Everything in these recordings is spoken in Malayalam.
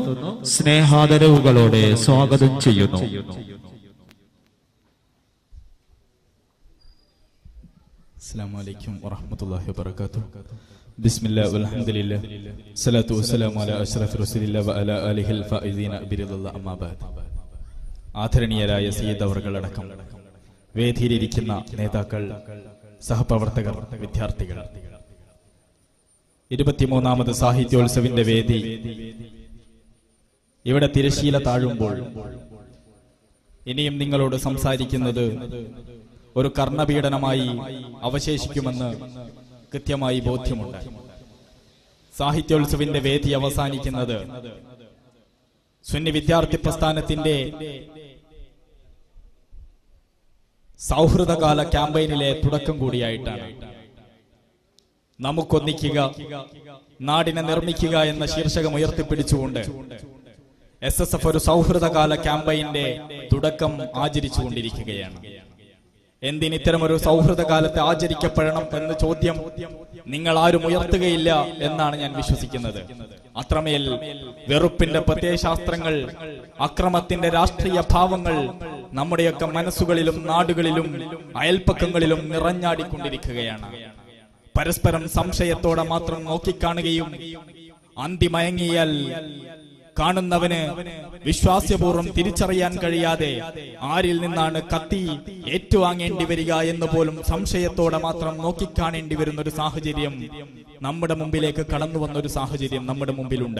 സ്നേഹാദരവുകളോടെ സ്വാഗതം ചെയ്യുന്നു السلام عليكم ورحمة الله وبركاته بسم الله والحمد لله الصلاة والسلام على أشرف رسول الله وعلى آله الفائزين برضا الله أما بعد ആദരണീയരായ സയ്യിദ് അവർകളടക്കം വേദിയിലിരിക്കുന്ന നേതാക്കൾ സഹപ്രവർത്തകർ വിദ്യാർത്ഥികൾ ഇരുപത്തിമൂന്നാമത് സാഹിത്യോത്സവിന്റെ വേദി ഇവിടെ തിരശീല താഴുമ്പോൾ ഇനിയും നിങ്ങളോട് സംസാരിക്കുന്നത് ഒരു കർണപീഡനമായി അവശേഷിക്കുമെന്ന് കൃത്യമായി ബോധ്യമുണ്ട് സാഹിത്യോത്സവിന്റെ വേദി അവസാനിക്കുന്നത് സുന്നി വിദ്യാർത്ഥി പ്രസ്ഥാനത്തിന്റെ സൗഹൃദകാല ക്യാമ്പയിനിലെ തുടക്കം കൂടിയായിട്ടാണ് നമുക്കൊന്നിക്കുക നാടിനെ നിർമ്മിക്കുക എന്ന ശീർഷകം ഉയർത്തിപ്പിടിച്ചുകൊണ്ട് എസ് എസ് എഫ് ഒരു സൗഹൃദകാല ക്യാമ്പയിന്റെ തുടക്കം ആചരിച്ചുകൊണ്ടിരിക്കുകയാണ് എന്തിന് ഇത്തരം ഒരു സൗഹൃദകാലത്തെ ആചരിക്കപ്പെടണം എന്ന ചോദ്യം നിങ്ങൾ ആരും ഉയർത്തുകയില്ല എന്നാണ് ഞാൻ വിശ്വസിക്കുന്നത് അത്രമേൽ വെറുപ്പിന്റെ പ്രത്യയശാസ്ത്രങ്ങൾ അക്രമത്തിന്റെ രാഷ്ട്രീയ ഭാവങ്ങൾ നമ്മുടെയൊക്കെ മനസ്സുകളിലും നാടുകളിലും അയൽപ്പക്കങ്ങളിലും നിറഞ്ഞാടിക്കൊണ്ടിരിക്കുകയാണ് പരസ്പരം സംശയത്തോടെ മാത്രം നോക്കിക്കാണുകയും അന്തിമയങ്ങിയാൽ കാണുന്നവന് വിശ്വാസ്യപൂർവ്വം തിരിച്ചറിയാൻ കഴിയാതെ ആരിൽ നിന്നാണ് കത്തി ഏറ്റുവാങ്ങേണ്ടി വരിക എന്ന് പോലും സംശയത്തോടെ മാത്രം നോക്കിക്കാണേണ്ടി വരുന്ന ഒരു സാഹചര്യം നമ്മുടെ മുമ്പിലേക്ക് കടന്നു വന്ന ഒരു സാഹചര്യം നമ്മുടെ മുമ്പിലുണ്ട്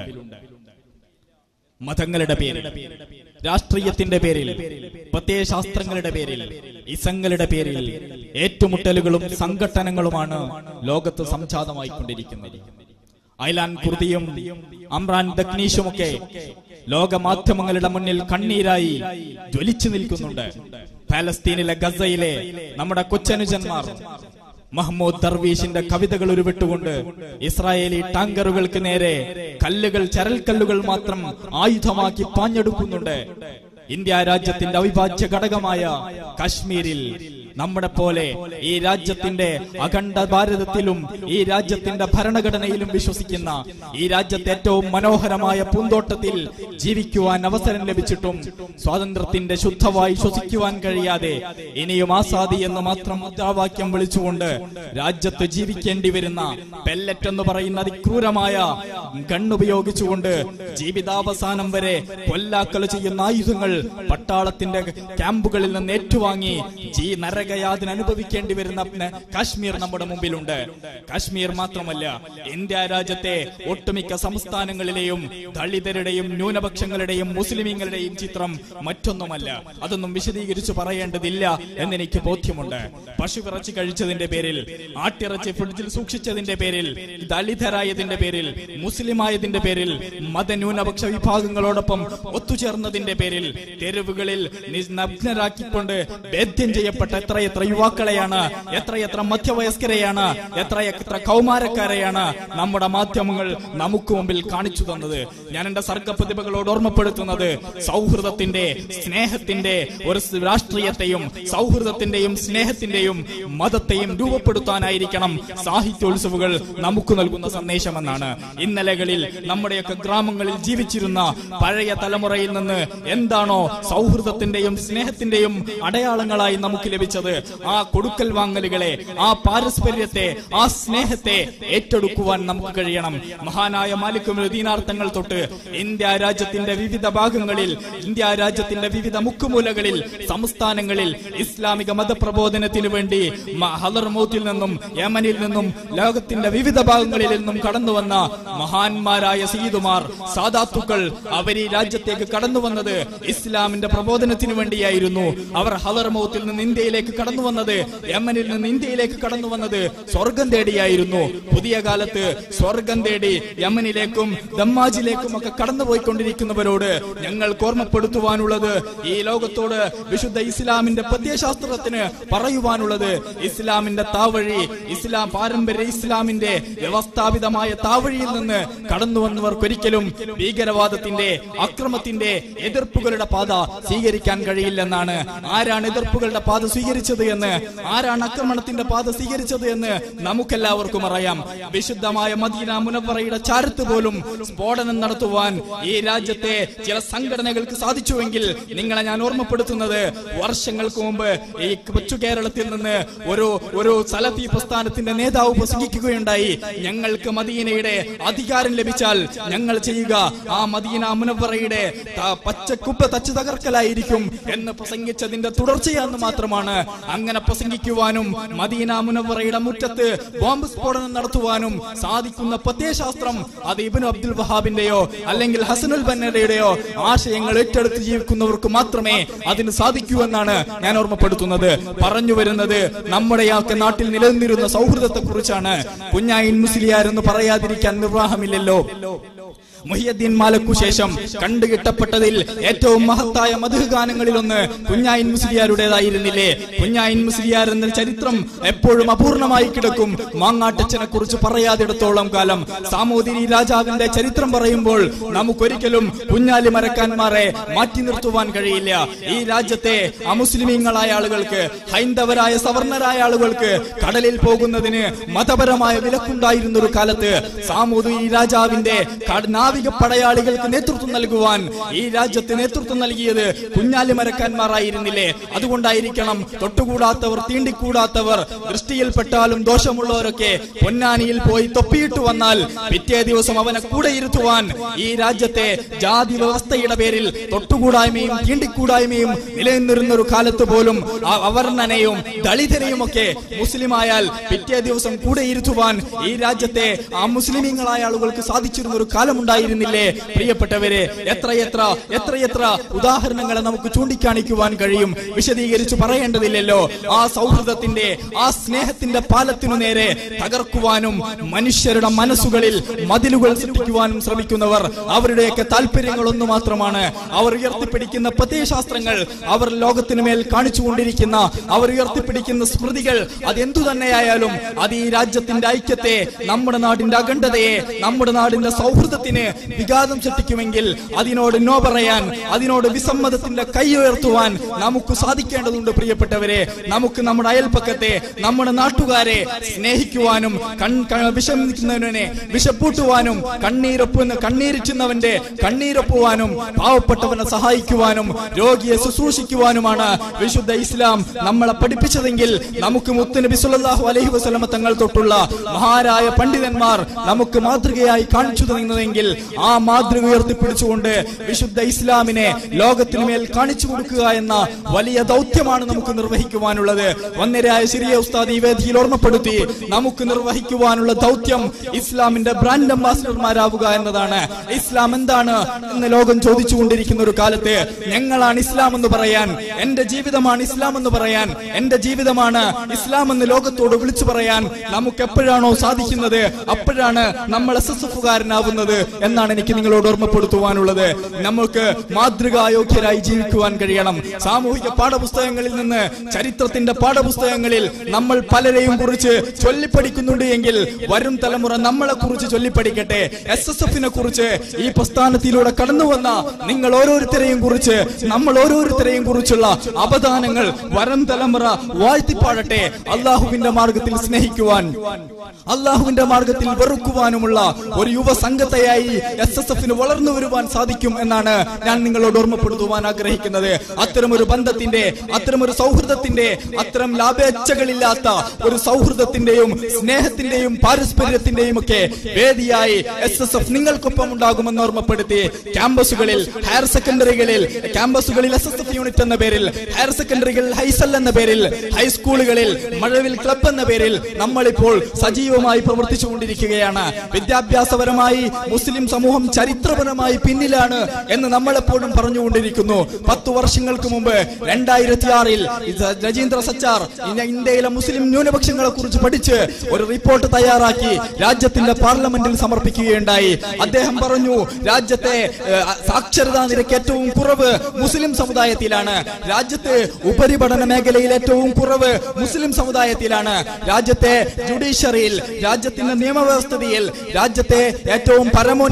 മതങ്ങളുടെ പേരിൽ രാഷ്ട്രീയത്തിന്റെ പേരിൽ പ്രത്യയശാസ്ത്രങ്ങളുടെ പേരിൽ ഇസങ്ങളുടെ പേരിൽ ഏറ്റുമുട്ടലുകളും സംഘട്ടനങ്ങളുമാണ് ലോകത്ത് സംജാതമായിക്കൊണ്ടിരിക്കുന്നത് ഐലാൻ കുർദിയും അമ്രാൻ ദക്നീഷുമൊക്കെ ലോക മാധ്യമങ്ങളുടെ മുന്നിൽ കണ്ണീരായി ജ്വലിച്ചു നിൽക്കുന്നുണ്ട് പാലസ്തീനിലെ ഗസയിലെ നമ്മുടെ കൊച്ചനുജന്മാർ മഹ്മൂദ് ദർവീഷിന്റെ കവിതകൾ ഉരുവിട്ടുകൊണ്ട് ഇസ്രായേലി ടാങ്കറുകൾക്ക് നേരെ കല്ലുകൾ ചരൽക്കല്ലുകൾ മാത്രം ആയുധമാക്കി പാഞ്ഞെടുക്കുന്നുണ്ട് ഇന്ത്യ രാജ്യത്തിന്റെ അവിഭാജ്യ ഘടകമായ കാശ്മീരിൽ നമ്മുടെ പോലെ ഈ രാജ്യത്തിന്റെ അഖണ്ഡ ഭാരതത്തിലും ഈ രാജ്യത്തിന്റെ ഭരണഘടനയിലും വിശ്വസിക്കുന്ന ഈ രാജ്യത്തെ ഏറ്റവും മനോഹരമായ പൂന്തോട്ടത്തിൽ ജീവിക്കുവാൻ അവസരം ലഭിച്ചിട്ടും സ്വാതന്ത്ര്യത്തിന്റെ ശുദ്ധമായി ശ്വസിക്കുവാൻ കഴിയാതെ ഇനിയും ആസാദി എന്ന് മാത്രം മുദ്രാവാക്യം വിളിച്ചുകൊണ്ട് രാജ്യത്ത് ജീവിക്കേണ്ടി വരുന്ന പെല്ലറ്റ് എന്ന് പറയുന്ന അതിക്രൂരമായ ഗണ്ണുപയോഗിച്ചുകൊണ്ട് ജീവിതാവസാനം വരെ കൊല്ലാക്കല ചെയ്യുന്ന ആയുധങ്ങൾ പട്ടാളത്തിന്റെ ക്യാമ്പുകളിൽ നിന്ന് ഏറ്റുവാങ്ങി ജീ നരകയാതന അനുഭവിക്കേണ്ടി വരുന്ന ന- കാശ്മീർ നമ്മുടെ മുമ്പിലുണ്ട് കാശ്മീർ മാത്രമല്ല ഇന്ത്യ രാജ്യത്തെ ഒട്ടുമിക്ക സംസ്ഥാനങ്ങളിലെയും ദളിതരുടെയും ന്യൂനപക്ഷങ്ങളുടെയും മുസ്ലിമീങ്ങളുടെയും ചിത്രം മറ്റൊന്നുമല്ല അതൊന്നും വിശദീകരിച്ചു പറയേണ്ടതില്ല എന്നെനിക്ക് ബോധ്യമുണ്ട് പശുവിറച്ചി കഴിച്ചതിന്റെ പേരിൽ ആട്ടിറച്ചി ഫ്രിഡ്ജിൽ സൂക്ഷിച്ചതിന്റെ പേരിൽ ദളിതരായതിന്റെ പേരിൽ മുസ്ലിമായതിന്റെ പേരിൽ മതന്യൂനപക്ഷ വിഭാഗങ്ങളോടൊപ്പം ഒത്തുചേർന്നതിന്റെ പേരിൽ തെരുവുകളിൽ നി- നഗ്നരാക്കിക്കൊണ്ട് ഭേദ്യം ചെയ്യപ്പെട്ട എത്രയെത്ര യുവാക്കളെയാണ് എത്രയെത്ര മധ്യവയസ്കരെയാണ് എത്രയെത്ര കൗമാരക്കാരെയാണ് നമ്മുടെ മാധ്യമങ്ങൾ നമുക്ക് മുമ്പിൽ കാണിച്ചു തന്നത് ഞാൻ എന്റെ സർഗപ്രതിഭകളോട് ഓർമ്മപ്പെടുത്തുന്നത് സൗഹൃദത്തിന്റെ സ്നേഹത്തിന്റെ ഒരു സ് രാഷ്ട്രീയത്തെയും സൗഹൃദത്തിന്റെയും സ്നേഹത്തിന്റെയും മതത്തെയും രൂപപ്പെടുത്താനായിരിക്കണം സാഹിത്യോത്സവുകൾ നമുക്ക് നൽകുന്ന സന്ദേശമെന്നാണ് ഇന്നലകളിൽ നമ്മുടെയൊക്കെ ഗ്രാമങ്ങളിൽ ജീവിച്ചിരുന്ന പഴയ തലമുറയിൽ നിന്ന് എന്താണോ സൗഹൃദത്തിന്റെയും സ്നേഹത്തിന്റെയും അടയാളങ്ങളായി നമുക്ക് ലഭിച്ചത് ആ കൊടുക്കൽ വാങ്ങലുകളെ ആ പാരസ്പര്യത്തെ ആ സ്നേഹത്തെ ഏറ്റെടുക്കുവാൻ നമുക്ക് കഴിയണം മഹാനായ മാലിക്കും ദീനാർത്ഥങ്ങൾ തൊട്ട് ഇന്ത്യ രാജ്യത്തിന്റെ വിവിധ ഭാഗങ്ങളിൽ ഇന്ത്യ രാജ്യത്തിന്റെ വിവിധ മുക്കുമൂലകളിൽ സംസ്ഥാനങ്ങളിൽ ഇസ്ലാമിക മതപ്രബോധനത്തിനു വേണ്ടി മ- ഹദർമൗത്തിൽ നിന്നും യമനിൽ നിന്നും ലോകത്തിന്റെ വിവിധ ഭാഗങ്ങളിൽ നിന്നും കടന്നു വന്ന മഹാന്മാരായ സീതുമാർ സാദാത്തുക്കൾ അവർ ഈ രാജ്യത്തേക്ക് കടന്നു വന്നത് ഇസ്ലാമിന്റെ പ്രബോധനത്തിനു വേണ്ടിയായിരുന്നു അവർ ഹദർമൗത്തിൽ നിന്ന് ഇന്ത്യയിലേക്ക് കടന്നു വന്നത് യമനിൽ നിന്ന് ഇന്ത്യയിലേക്ക് കടന്നു വന്നത് സ്വർഗം തേടിയായിരുന്നു പുതിയ കാലത്ത് സ്വർഗം തേടി യമനിലേക്കും ദമ്മാജിലേക്കും ഒക്കെ കടന്നുപോയിക്കൊണ്ടിരിക്കുന്നവരോട് ഞങ്ങൾക്ക് ഓർമ്മപ്പെടുത്തുവാനുള്ളത് ഈ ലോകത്തോട് വിശുദ്ധ ഇസ്ലാമിന്റെ പ്രത്യയശാസ്ത്രത്തിന് പറയുവാനുള്ളത് ഇസ്ലാമിന്റെ താവഴി ഇസ്ലാം പാരമ്പര്യ ഇസ്ലാമിന്റെ വ്യവസ്ഥാപിതമായ താവഴിയിൽ നിന്ന് കടന്നു വന്നവർക്കൊരിക്കലും ഭീകരവാദത്തിന്റെ അക്രമത്തിന്റെ എതിർപ്പുകളുടെ പാത സ്വീകരിക്കാൻ കഴിയില്ലെന്നാണ് ആരാണ് എതിർപ്പുകളുടെ പാത സ്വീകരിക്കുന്നത് സ്വീകരിച്ചത് എന്ന് ആരാണ് ആക്രമണത്തിന്റെ പാത സ്വീകരിച്ചത് എന്ന് നമുക്കെല്ലാവർക്കും അറിയാം വിശുദ്ധമായ മദീന മുനവറയുടെ ചാരത്ത് പോലും സ്ഫോടനം നടത്തുവാൻ ഈ രാജ്യത്തെ ചില സംഘടനകൾക്ക് സാധിച്ചുവെങ്കിൽ നിങ്ങളെ ഞാൻ ഓർമ്മപ്പെടുത്തുന്നത് വർഷങ്ങൾക്ക് മുമ്പ് ഈ കൊച്ചു കേരളത്തിൽ നിന്ന് ഒരു ഒരു സലഫി പ്രസ്ഥാനത്തിന്റെ നേതാവ് പ്രസംഗിക്കുകയുണ്ടായി ഞങ്ങൾക്ക് മദീനയുടെ അധികാരം ലഭിച്ചാൽ ഞങ്ങൾ ചെയ്യുക ആ മദീന മുനവറയുടെ ത- പച്ചക്കുപ്പ തച്ചു തകർക്കലായിരിക്കും എന്ന് പ്രസംഗിച്ചതിന്റെ തുടർച്ചയാന്ന് മാത്രമാണ് അങ്ങനെ പ്രസംഗിക്കുവാനും മദീന മുനവറയുടെ മുറ്റത്ത് ബോംബ് സ്ഫോടനം നടത്തുവാനും സാധിക്കുന്ന പ്രത്യയശാസ്ത്രം അത് ഇബ്നു അബ്ദുൽ വഹാബിന്റെയോ അല്ലെങ്കിൽ ഹസനുൽ ബന്നയുടെയോ ആശയങ്ങൾ ഏറ്റെടുത്ത് ജീവിക്കുന്നവർക്ക് മാത്രമേ അതിന് സാധിക്കൂ എന്നാണ് ഞാൻ ഓർമ്മപ്പെടുത്തുന്നത് പറഞ്ഞു വരുന്നത് നമ്മുടെയൊക്കെ നാട്ടിൽ നിലനിന്നിരുന്ന സൗഹൃദത്തെ കുറിച്ചാണ് കുഞ്ഞായിൻ മുസ്ലിയാർ എന്ന് പറയാതിരിക്കാൻ നിർവാഹമില്ലല്ലോ മുഹിയദ്ദീൻ മാലക്കു ശേഷം കണ്ടുകിട്ടപ്പെട്ടതിൽ ഏറ്റവും മഹത്തായ മധു ഗാനങ്ങളിൽ ഒന്ന് കുഞ്ഞായിൻ മുസ്ലിയാരുടേതായിരുന്നില്ലേ കുഞ്ഞായിൻ മുസ്ലിയാർ എന്ന ചരിത്രം എപ്പോഴും അപൂർണമായി കിടക്കും മാങ്ങാട്ടച്ചനെ കുറിച്ച് പറയാതിടത്തോളം കാലം സാമൂതിരി രാജാവിന്റെ ചരിത്രം പറയുമ്പോൾ നമുക്കൊരിക്കലും കുഞ്ഞാലി മരക്കാന്മാരെ മാറ്റി നിർത്തുവാൻ കഴിയില്ല ഈ രാജ്യത്തെ അമുസ്ലിമീങ്ങളായ ആളുകൾക്ക് ഹൈന്ദവരായ സവർണരായ ആളുകൾക്ക് കടലിൽ പോകുന്നതിന് മതപരമായ വിലക്കുണ്ടായിരുന്ന ഒരു കാലത്ത് സാമൂതിരി രാജാവിന്റെ കട- നാവിക പടയാളികൾക്ക് നേതൃത്വം നൽകുവാൻ ഈ രാജ്യത്ത് നേതൃത്വം നൽകിയത് കുഞ്ഞാലി മരക്കാന്മാരായിരുന്നില്ലേ അതുകൊണ്ടായിരിക്കണം തൊട്ടുകൂടാത്തവർ തീണ്ടിക്കൂടാത്തവർ ദൃഷ്ടിയിൽപ്പെട്ടാലും ദോഷമുള്ളവരൊക്കെ പൊന്നാനിയിൽ പോയി തൊപ്പിയിട്ട് വന്നാൽ പിറ്റേ ദിവസം അവനെ കൂടെ ഇരുത്തുവാൻ ഈ രാജ്യത്തെ ജാതി വ്യവസ്ഥയുടെ പേരിൽ തൊട്ടുകൂടായ്മയും തീണ്ടിക്കൂടായ്മയും നിലനിന്നിരുന്ന ഒരു കാലത്ത് പോലും ആ അവർണനെയും ദളിതനെയും ഒക്കെ മുസ്ലിമായാൽ പിറ്റേ ദിവസം കൂടെ ഇരുത്തുവാൻ ഈ രാജ്യത്തെ ആ മുസ്ലിമീങ്ങളായ ആളുകൾക്ക് സാധിച്ചിരുന്ന ഒരു കാലമുണ്ടായിരുന്നില്ലേ പ്രിയപ്പെട്ടവരെ എത്രയെത്ര എത്രയെത്ര ഉദാഹരണങ്ങളെ നമുക്ക് ചൂണ്ടിക്കാണിക്കുവാൻ കഴിയും വിശദീകരിച്ച് പറയേണ്ടതില്ലല്ലോ ആ സൗഹൃദത്തിന്റെ ആ സ്നേഹത്തിന്റെ പാലത്തിനു നേരെ തകർക്കുവാനും മനുഷ്യരുടെ മനസ്സുകളിൽ മതിലുകൾ സൃഷ്ടിക്കുവാനും ശ്രമിക്കുന്നവർ അവരുടെയൊക്കെ താല്പര്യങ്ങൾ ഒന്ന് മാത്രമാണ് അവർ ഉയർത്തിപ്പിടിക്കുന്ന പ്രത്യയശാസ്ത്രങ്ങൾ അവർ ലോകത്തിനു മേൽ കാണിച്ചുകൊണ്ടിരിക്കുന്ന അവർ ഉയർത്തിപ്പിടിക്കുന്ന സ്മൃതികൾ അതെന്തു തന്നെയായാലും അത് ഈ രാജ്യത്തിന്റെ ഐക്യത്തെ നമ്മുടെ നാടിന്റെ അഖണ്ഡതയെ നമ്മുടെ നാടിന്റെ സൗഹൃദത്തിന് വിഘാതം സൃഷ്ടിക്കുമെങ്കിൽ അതിനോട് നോ പറയാൻ അതിനോട് വിസമ്മതത്തിന്റെ കൈ ഉയർത്തുവാൻ നമുക്ക് സാധിക്കേണ്ടതുണ്ട് പ്രിയപ്പെട്ടവരെ നമുക്ക് നമ്മുടെ അയൽപ്പക്കത്തെ നമ്മുടെ നാട്ടുകാരെ സ്നേഹിക്കുവാനും കൺ ക- വിഷമിക്കുന്നവനെ വിഷപ്പൂട്ടുവാനും കണ്ണീരൊപ്പുന്ന കണ്ണീരിറ്റുന്നവന്റെ കണ്ണീരൊപ്പുവാനും പാവപ്പെട്ടവനെ സഹായിക്കുവാനും രോഗിയെ ശുശ്രൂഷിക്കുവാനുമാണ് വിശുദ്ധ ഇസ്ലാം നമ്മളെ പഠിപ്പിച്ചതെങ്കിൽ നമുക്ക് മുത്തുനബി സല്ലല്ലാഹു അലൈഹി വസല്ലമ തങ്ങൾ തൊട്ടുള്ള മഹാരായ പണ്ഡിതന്മാർ നമുക്ക് മാതൃകയായി കാണിച്ചു തന്നതെങ്കിൽ ആ മാതൃക ഉയർത്തിപ്പിടിച്ചുകൊണ്ട് വിശുദ്ധ ഇസ്ലാമിനെ ലോകത്തിനു മേൽ കാണിച്ചു കൊടുക്കുക എന്ന വലിയ ദൗത്യമാണ് നമുക്ക് നിർവഹിക്കുവാനുള്ളത് വന്നരായ സിറിയ ഉസ്താദ് ഈ വേദിയിൽ ഓർമ്മപ്പെടുത്തി നമുക്ക് നിർവഹിക്കുവാനുള്ള ദൗത്യം ഇസ്ലാമിന്റെ ബ്രാൻഡ് അംബാസിഡർമാരാവുക എന്നതാണ് ഇസ്ലാം എന്താണ് എന്ന് ലോകം ചോദിച്ചുകൊണ്ടിരിക്കുന്ന ഒരു കാലത്ത് ഞങ്ങളാണ് ഇസ്ലാം എന്ന് പറയാൻ എന്റെ ജീവിതമാണ് ഇസ്ലാം എന്ന് പറയാൻ എന്റെ ജീവിതമാണ് ഇസ്ലാം എന്ന് ലോകത്തോട് വിളിച്ചു പറയാൻ നമുക്ക് എപ്പോഴാണോ സാധിക്കുന്നത് അപ്പോഴാണ് നമ്മൾ എസ് എസ് എഫുകാരനാവുന്നത് എന്നാണ് എനിക്ക് നിങ്ങളോട് ഓർമ്മപ്പെടുത്തുവാനുള്ളത് നമുക്ക് മാതൃകായോഗ്യരായി ജീവിക്കുവാൻ കഴിയണം സാമൂഹിക പാഠപുസ്തകങ്ങളിൽ നിന്ന് ചരിത്രത്തിന്റെ പാഠപുസ്തകങ്ങളിൽ നമ്മൾ പലരെയും കുറിച്ച് ചൊല്ലിപ്പടിക്കുന്നുണ്ട് എങ്കിൽ വരും തലമുറ നമ്മളെ കുറിച്ച് ചൊല്ലിപ്പടിക്കട്ടെ എസ് എസ് എഫിനെ കുറിച്ച് ഈ പ്രസ്ഥാനത്തിലൂടെ കടന്നു വന്ന നിങ്ങൾ ഓരോരുത്തരെയും കുറിച്ച് നമ്മൾ ഓരോരുത്തരെയും കുറിച്ചുള്ള അവദാനങ്ങൾ വരും തലമുറ വാഴ്ത്തിപ്പാടട്ടെ അള്ളാഹുവിന്റെ മാർഗത്തിൽ സ്നേഹിക്കുവാൻ അള്ളാഹുവിന്റെ മാർഗത്തിൽ വെറുക്കുവാനുമുള്ള ഒരു യുവ സംഘത്തെയായി എസ് എസ് എഫിന് വളർന്നു വരുവാൻ സാധിക്കും എന്നാണ് ഞാൻ നിങ്ങളോട് ഓർമ്മപ്പെടുത്തുവാൻ ആഗ്രഹിക്കുന്നത് അത്തരം ഒരു ബന്ധത്തിന്റെ അത്തരം ഒരു സൗഹൃദത്തിന്റെ അത്തരം ലാഭേച്ഛകളില്ലാത്ത ഒരു സൗഹൃദത്തിന്റെയും സ്നേഹത്തിന്റെയും പാരസ്പര്യത്തിന്റെയും ഒക്കെ വേദിയായി എസ് എസ് എഫ് നിങ്ങൾക്കൊപ്പം ഉണ്ടാകുമെന്ന് ഓർമ്മപ്പെടുത്തി ക്യാമ്പസുകളിൽ ഹയർ സെക്കൻഡറികളിൽ ക്യാമ്പസുകളിൽ എസ് എസ് എഫ് യൂണിറ്റ് എന്ന പേരിൽ ഹയർ സെക്കൻഡറികളിൽ ഹൈസൽ എന്ന പേരിൽ ഹൈസ്കൂളുകളിൽ മഴവിൽ ക്ലബ് എന്ന പേരിൽ നമ്മളിപ്പോൾ സജീവമായി പ്രവർത്തിച്ചുകൊണ്ടിരിക്കുകയാണ് വിദ്യാഭ്യാസപരമായി മുസ്ലിം സമൂഹം ചരിത്രപരമായി പിന്നിലാണ് എന്ന് നമ്മളെപ്പോഴും പറഞ്ഞുകൊണ്ടിരിക്കുന്നു പത്തു വർഷങ്ങൾക്ക് മുമ്പ് രണ്ടായിരത്തി ആറിൽ രജീന്ദ്ര സച്ചാർ ഇന്ന ഇന്ത്യയിലെ മുസ്ലിം ന്യൂനപക്ഷങ്ങളെ കുറിച്ച് പഠിച്ച് ഒരു റിപ്പോർട്ട് തയ്യാറാക്കി രാജ്യത്തിന്റെ പാർലമെന്റിൽ സമർപ്പിക്കുകയുണ്ടായി അദ്ദേഹം പറഞ്ഞു രാജ്യത്തെ ഏഹ്, സാക്ഷരതാ നിരക്ക് ഏറ്റവും കുറവ് മുസ്ലിം സമുദായത്തിലാണ് രാജ്യത്ത് ഉപരിപഠന മേഖലയിൽ ഏറ്റവും കുറവ് മുസ്ലിം സമുദായത്തിലാണ് രാജ്യത്തെ ജുഡീഷ്യറിയിൽ രാജ്യത്തിന്റെ നിയമവ്യവസ്ഥയിൽ രാജ്യത്തെ ഏറ്റവും പരമോന്നത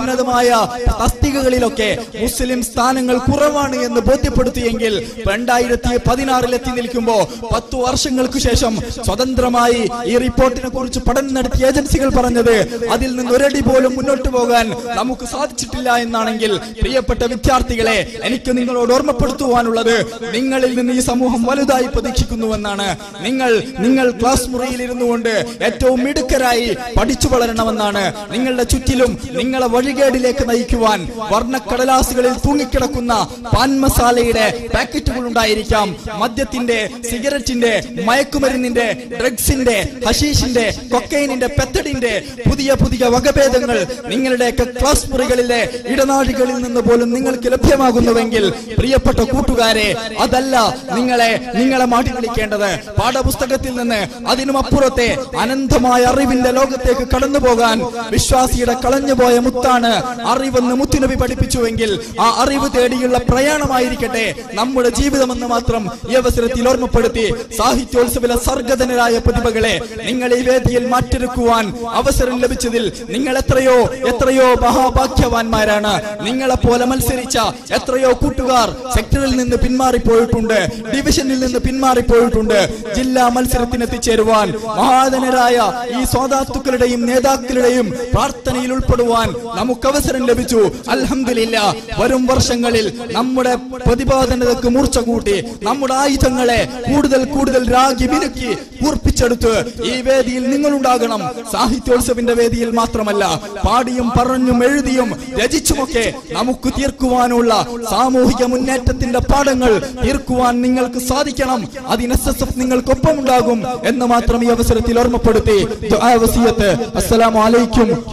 പരമോന്നതമായ തസ്തികകളിലൊക്കെ മുസ്ലിം സ്ഥാനങ്ങൾ കുറവാണ് എന്ന് ബോധ്യപ്പെടുത്തിയെങ്കിൽ രണ്ടായിരത്തി പതിനാറിൽ എത്തി നിൽക്കുമ്പോ പത്തു വർഷങ്ങൾക്ക് ശേഷം സ്വതന്ത്രമായി ഈ റിപ്പോർട്ടിനെ കുറിച്ച് പഠനം നടത്തിയ ഏജൻസികൾ പറഞ്ഞത് അതിൽ നിന്ന് ഒരടി പോലും മുന്നോട്ട് പോകാൻ നമുക്ക് സാധിച്ചിട്ടില്ല എന്നാണെങ്കിൽ പ്രിയപ്പെട്ട വിദ്യാർത്ഥികളെ എനിക്ക് നിങ്ങളോട് ഓർമ്മപ്പെടുത്തുവാനുള്ളത് നിങ്ങളിൽ നിന്ന് ഈ സമൂഹം വലുതായി പ്രതീക്ഷിക്കുന്നുവെന്നാണ് നിങ്ങൾ നിങ്ങൾ ക്ലാസ് മുറിയിൽ ഇരുന്നു കൊണ്ട് ഏറ്റവും മിടുക്കരായി പഠിച്ചു വളരണമെന്നാണ് നിങ്ങളുടെ ചുറ്റിലും നിങ്ങളെ വഴികേടിലേക്ക് നയിക്കുവാൻ വർണ്ണക്കടലാസുകളിൽ തൂങ്ങിക്കിടക്കുന്ന പാൻ മസാലയുടെ പാക്കറ്റുകൾ ഉണ്ടായിരിക്കാം മദ്യത്തിന്റെ സിഗരറ്റിന്റെ മയക്കുമരുന്നിന്റെ ഡ്രഗ്സിന്റെ ഹഷീഷിന്റെ കൊക്കൈനിന്റെ പെത്തഡിന്റെ പുതിയ പുതിയ വകഭേദങ്ങൾ നിങ്ങളുടെയൊക്കെ ക്ലാസ് മുറികളിലെ ഇടനാഴികളിൽ നിന്ന് പോലും നിങ്ങൾക്ക് ലഭ്യമാകുന്നുവെങ്കിൽ പ്രിയപ്പെട്ട കൂട്ടുകാരെ അതല്ല നിങ്ങളെ നിങ്ങളെ മാറ്റി വിളിക്കേണ്ടത് പാഠപുസ്തകത്തിൽ നിന്ന് അതിനും അപ്പുറത്തെ അനന്തമായ അറിവിന്റെ ലോകത്തേക്ക് കടന്നു പോകാൻ വിശ്വാസിയുടെ കളഞ്ഞുപോയ മുത്താണ് അറിവെന്ന് മുത്തുനബി പഠിപ്പിച്ചുവെങ്കിൽ ആ അറിവ് തേടിയുള്ള പ്രയാണമായിരിക്കട്ടെ നമ്മുടെ ജീവിതമെന്ന് മാത്രം ഈ അവസരത്തിൽ ഓർമ്മപ്പെടുത്തി സാഹിത്യോത്സവിലെ സർഗതനരായ പ്രതിഭകളെ നിങ്ങൾ ഈ വേദിയിൽ മാറ്റെടുക്കുവാൻ അവസരം ലഭിച്ചതിൽ നിങ്ങൾ എത്രയോ എത്രയോ മഹാഭാഗ്യവാന്മാരാണ് നിങ്ങളെ പോലെ മത്സരിച്ച എത്രയോ കൂട്ടുകാർ സെക്ടറിൽ നിന്ന് പിന്മാറിപ്പോയിട്ടുണ്ട് ഡിവിഷനിൽ നിന്ന് പിന്മാറിപ്പോയിട്ടുണ്ട് ജില്ലാ മത്സരത്തിന് എത്തിച്ചേരുവാൻ മഹാധനരായ ഈ സ്വാതാത്തുക്കളുടെയും നേതാക്കളുടെയും പ്രാർത്ഥനയിൽ ഉൾപ്പെടുവാൻ നമുക്ക് അവസരം ലഭിച്ചു അൽഹംദുലില്ല വരും വർഷങ്ങളിൽ നമ്മുടെ പ്രതിപാദനതക്ക് മൂർച്ച കൂട്ടി നമ്മുടെ ആയുധങ്ങളെ കൂടുതൽ കൂടുതൽ രാഗി മിനുക്കി കൂർപ്പിച്ചെടുത്ത് ഈ വേദിയിൽ നിങ്ങളുണ്ടാകണം സാഹിത്യോത്സവിന്റെ വേദിയിൽ മാത്രമല്ല പാടിയും പറഞ്ഞും എഴുതിയും രചിച്ചുമൊക്കെ നമുക്ക് തീർക്കുവാനുള്ള സാമൂഹിക മുന്നേറ്റത്തിന്റെ പാഠങ്ങൾ തീർക്കുവാൻ നിങ്ങൾക്ക് സാധിക്കണം അതിന് എസ് എസ് എഫ് നിങ്ങൾക്കൊപ്പമുണ്ടാകും എന്ന് മാത്രം ഈ അവസരത്തിൽ ഓർമ്മപ്പെടുത്തി ദുആ വസിയത്ത് അസ്സലാമു അലൈക്കും